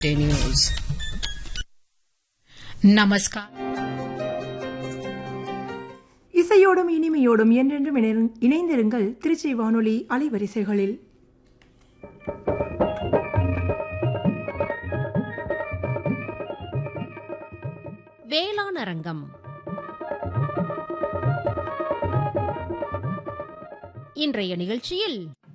news नमस्कार இசையோடும் இனிமையோடும் என்றென்றும் இணை- இணைந்திருங்கள் திருச்சி வானொலி அலைவரிசைகளில் வேளாண் அரங்கம் இன்றைய நிகழ்ச்சியில்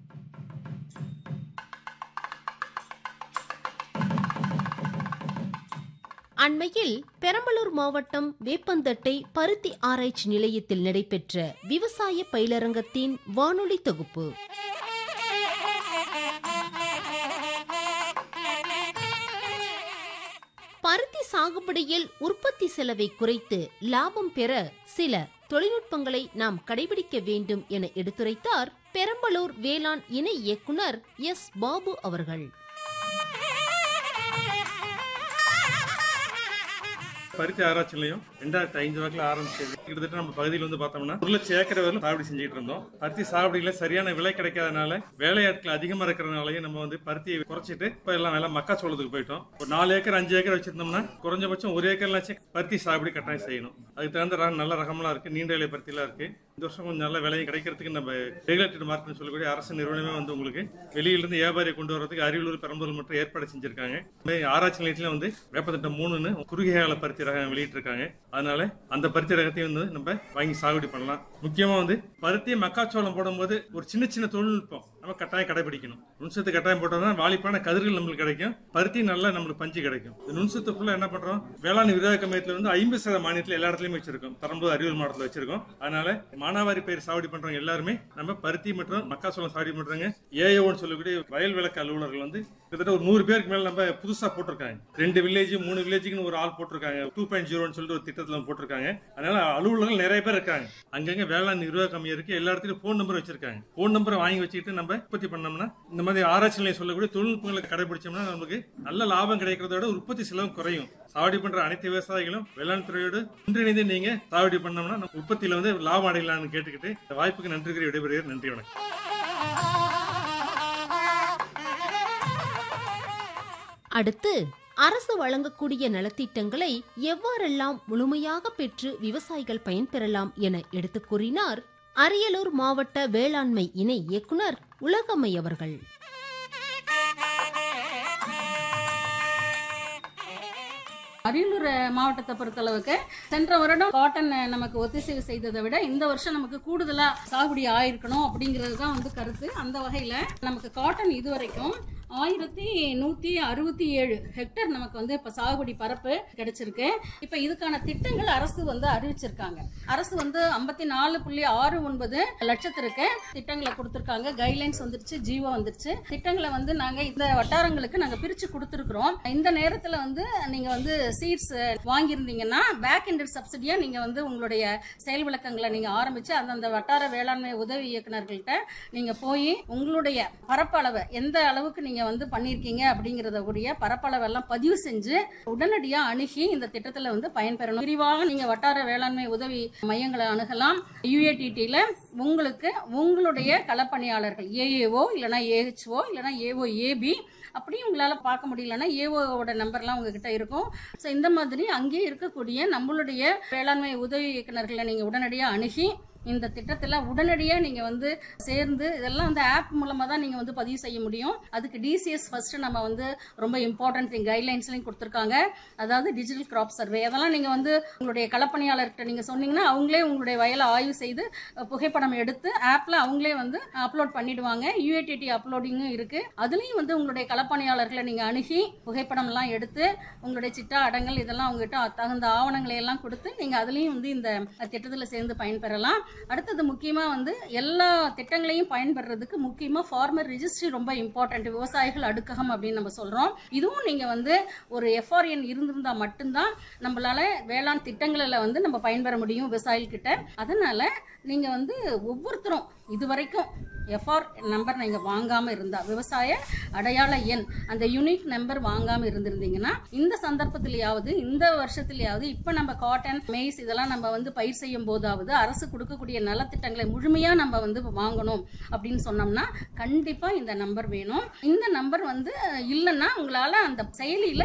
அண்மையில் பெரம்பலூர் மாவட்டம் வேப்பந்தட்டை பருத்தி ஆராய்ச்சி நிலையத்தில் நடைபெற்ற விவசாய பயிலரங்கத்தின் வானொலி தொகுப்பு பருத்தி சாகுபடியில் உற்பத்தி செலவை குறைத்து லாபம் பெற சில தொழில்நுட்பங்களை நாம் கடைபிடிக்க வேண்டும் என எடுத்துரைத்தார் பெரம்பலூர் வேளாண் இணை இயக்குனர் எஸ் பாபு அவர்கள் பருத்தி ஆராய்ச்சி நிலையம் ரெண்டாயிரத்தி ஐந்து வாக்கில் ஆரம்பிச்சது கிட்டத்தட்ட நம்ம பகுதியில் வந்து பார்த்தோம்னா ஒரு லட்சம் ஏக்கர் வரையிலும் சாகுபடி செஞ்சுட்டு இருந்தோம் பருத்தி சாகுபடியில சரியான விலை கிடைக்காதனால வேலையாட்கள் அதிகமா இருக்கிறதுனாலயும் நம்ம வந்து பருத்தியை குறைச்சிட்டு இப்ப எல்லாம் எல்லாம் மக்காச்சோளத்துக்கு போயிட்டோம் ஒரு நாலு ஏக்கர் அஞ்சு ஏக்கர் வச்சிருந்தோம்னா குறைஞ்சபட்சம் ஒரு ஏக்கர்லாச்சும் பருத்தி சாகுபடி கட்டாயம் செய்யணும் அதுக்கு தகுந்த ரகம் நல்ல ரகம்லாம் இருக்கு நீண்ட இலை பருத்திலாம் இருக்கு இந்த வருஷம் கொஞ்சம் நல்ல விலையும் கிடைக்கிறதுக்கு நம்ம ரெகுலேட்டட் மார்க்கெட் சொல்லக்கூடிய அரசு நிறுவனமே வந்து உங்களுக்கு வெளியிலிருந்து வியாபாரியை கொண்டு வரதுக்கு அரியலூர் பெரம்பலூர் மற்றும் ஏற்பாடு செஞ்சிருக்காங்க இந்த மாதிரி ஆராய்ச்சி நிலையத்துல வந்து வேப்பத்திட்டம் மூணுன்னு குறுகிய கால பருத்தி ரகம் வெளியிட்டிருக்காங்க அதனால அந்த பருத்தி ரகத்தையும் வந்து நம்ம வாங்கி சாகுபடி பண்ணலாம் முக்கியமா வந்து பருத்தி மக்காச்சோளம் போடும்போது ஒரு சின்ன சின்ன தொழில்நுட்பம் நம்ம கட்டாயம் கடைபிடிக்கணும் நுண்சத்து கட்டாயம் போட்டோம்னா வாலிப்பான கதிர்கள் நம்மளுக்கு கிடைக்கும் பருத்தி நல்லா நம்மளுக்கு பஞ்சு கிடைக்கும் இந்த நுண்சத்துக்குள்ள என்ன பண்றோம் வேளாண் விரிவாக்க மையத்துல வந்து ஐம்பது சதவீத மானியத்துல எல்லா இடத்துலயும் வச்சிருக்கோம் பெரம்பலூர் அரியலூர் மாவட்டத்தில் வச்சிருக்கோம் அதனால மானாவாரி பயிர் சாகுபடி பண்றவங்க எல்லாருமே நம்ம பருத்தி மற்றும் மக்காச்சோளம் சாகுபடி பண்றாங்க ஏஓன்னு சொல்லக்கூடிய வயல் விளக்கு அலுவலர்கள் வந்து கிட்டத்தட்ட ஒரு நூறு பேருக்கு மேல நம்ம புதுசா போட்டிருக்காங்க ரெண்டு வில்லேஜ் மூணு வில்லேஜுக்குன்னு ஒரு ஆள் போட்டிருக்காங்க டூ பாயிண்ட் ஜீரோன்னு சொல்லிட்டு ஒரு திட்டத்துல போட்டிருக்காங்க அதனால அலுவலர்கள் நிறைய பேர் இருக்காங்க அங்கங்க வேளாண் நிர்வாக கம்மியா இருக்கு எல்லா இடத்துலயும் போன் நம்பர் வச்சிருக்காங்க போன் நம்பரை வாங்கி வச்சுக்கிட்டு நம்ம உற்பத்தி பண்ணோம்னா இந்த மாதிரி ஆராய்ச்சி நிலையம் சொல்லக்கூடிய தொழில்நுட்பங்களை கடைபிடிச்சோம்னா நமக்கு நல்ல லாபம் கிடைக்கிறத விட உற்பத்தி செலவும் குறையும் சாவடி பண்ற அனைத்து விவசாயிகளும் வேளாண் துறையோடு ஒன்றிணைந்து நீங்க சாவடி பண்ணோம்னா நம்ம உற்பத்தியில வந்து லாபம் அடையலாம்னு கேட்டுக்கிட்டு இந்த வாய்ப்புக்கு நன்றி கூறி விடைபெறுகிறேன் நன்றி வணக்கம் அடுத்து அரசு வழங்கக்கூடிய நலத்திட்டங்களை எவ்வாறெல்லாம் முழுமையாக பெற்று விவசாயிகள் பயன்பெறலாம் என எடுத்துக் கூறினார் அரியலூர் மாவட்ட வேளாண்மை இணை இயக்குனர் உலகம்மை அவர்கள் அரியலூர் மாவட்டத்தை பொறுத்தளவுக்கு சென்ற வருடம் காட்டன் நமக்கு ஒத்திசைவு செய்ததை விட இந்த வருஷம் நமக்கு கூடுதலா சாகுபடி ஆயிருக்கணும் அப்படிங்கிறது தான் வந்து கருத்து அந்த வகையில நமக்கு காட்டன் இதுவரைக்கும் ஆயிரத்தி நூத்தி அறுபத்தி ஏழு ஹெக்டர் நமக்கு வந்து இப்ப சாகுபடி பரப்பு கிடைச்சிருக்கு இப்ப இதுக்கான திட்டங்கள் அரசு வந்து அறிவிச்சிருக்காங்க அரசு வந்து ஐம்பத்தி நாலு புள்ளி ஆறு ஒன்பது லட்சத்திற்கு திட்டங்களை கொடுத்திருக்காங்க கைட்லைன்ஸ் வந்துருச்சு ஜீவோ வந்துருச்சு திட்டங்களை வந்து நாங்க இந்த வட்டாரங்களுக்கு நாங்க பிரிச்சு கொடுத்துருக்குறோம் இந்த நேரத்துல வந்து நீங்க வந்து சீட்ஸ் வாங்கியிருந்தீங்கன்னா பேக் எண்டட் சப்சிடியா நீங்க வந்து உங்களுடைய செயல் விளக்கங்களை நீங்க ஆரம்பிச்சு அந்தந்த வட்டார வேளாண்மை உதவி இயக்குனர்கள்ட்ட நீங்க போய் உங்களுடைய பரப்பளவை எந்த அளவுக்கு நீங்க வந்து பண்ணியிருக்கீங்க அப்படிங்கறத கூடிய பரப்பளவெல்லாம் பதிவு செஞ்சு உடனடியா அணுகி இந்த திட்டத்துல வந்து பயன்பெறணும் விரிவாக நீங்க வட்டார வேளாண்மை உதவி மையங்களை அணுகலாம் யூஏடிடில உங்களுக்கு உங்களுடைய களப்பணியாளர்கள் ஏஏஓ இல்லைன்னா ஏஹெச்ஓ இல்லைன்னா ஏஓ ஏபி அப்படியும் உங்களால் பார்க்க முடியலன்னா ஏஓவோட நம்பர்லாம் உங்ககிட்ட இருக்கும் ஸோ இந்த மாதிரி அங்கேயே இருக்கக்கூடிய நம்மளுடைய வேளாண்மை உதவி இயக்குநர்களை நீங்கள் உடனடியாக அணுகி இந்த திட்டத்தில் உடனடியாக நீங்கள் வந்து சேர்ந்து இதெல்லாம் அந்த ஆப் மூலமாக தான் நீங்கள் வந்து பதிவு செய்ய முடியும் அதுக்கு டிசிஎஸ் ஃபர்ஸ்ட் நம்ம வந்து ரொம்ப இம்பார்ட்டன்ட் திங் கைட்லைன்ஸ்லையும் கொடுத்துருக்காங்க அதாவது டிஜிட்டல் கிராப் சர்வே அதெல்லாம் நீங்கள் வந்து உங்களுடைய களப்பணியாளர்கிட்ட நீங்கள் சொன்னீங்கன்னா அவங்களே உங்களுடைய வயலை ஆய்வு செய்து அஹ், புகைப்படம் எடுத்து ஆப்பில் அவங்களே வந்து அப்லோட் பண்ணிடுவாங்க யூஏடிடி அப்லோடிங்கும் இருக்கு அதுலேயும் வந்து உங்களுடைய களப்பணியாளர்களை நீங்கள் அணுகி புகைப்படம்லாம் எடுத்து உங்களுடைய சிட்டா அடங்கல் இதெல்லாம் உங்ககிட்ட தகுந்த ஆவணங்களை எல்லாம் கொடுத்து நீங்கள் அதுலேயும் வந்து இந்த திட்டத்தில் சேர்ந்து பயன்பெறலாம் அடுத்தது முக்கியமாக வந்து எல்லா திட்டங்களையும் பயன்பெறதுக்கு முக்கியமாக ஃபார்மர் ரிஜிஸ்ட்ரி ரொம்ப இம்பார்ட்டன்ட் விவசாயிகள் அடுக்ககம் அப்படின்னு நம்ம சொல்கிறோம் இதுவும் நீங்கள் வந்து ஒரு எஃப்ஆர்என் இருந்திருந்தா மட்டும்தான் நம்மளால வேளாண் திட்டங்களில் வந்து நம்ம பயன்பெற முடியும் விவசாயிகிட்ட அதனால நீங்கள் வந்து ஒவ்வொருத்தரும் இது வரைக்கும் எஃப்ஆர் நம்பர் நீங்கள் வாங்காமல் இருந்தா விவசாய அடையாள எண் அந்த யூனிக் நம்பர் வாங்காமல் இருந்திருந்தீங்கன்னா இந்த சந்தர்ப்பத்திலேயாவது இந்த வருஷத்துலயாவது இப்போ நம்ம காட்டன் மெய்ஸ் இதெல்லாம் நம்ம வந்து பயிர் செய்யும் போதாவது அரசு கொடுக்கக்கூடிய இருக்கக்கூடிய நலத்திட்டங்களை முழுமையா நம்ம வந்து வாங்கணும் அப்படின்னு சொன்னோம்னா கண்டிப்பா இந்த நம்பர் வேணும் இந்த நம்பர் வந்து இல்லைன்னா உங்களால அந்த செயலியில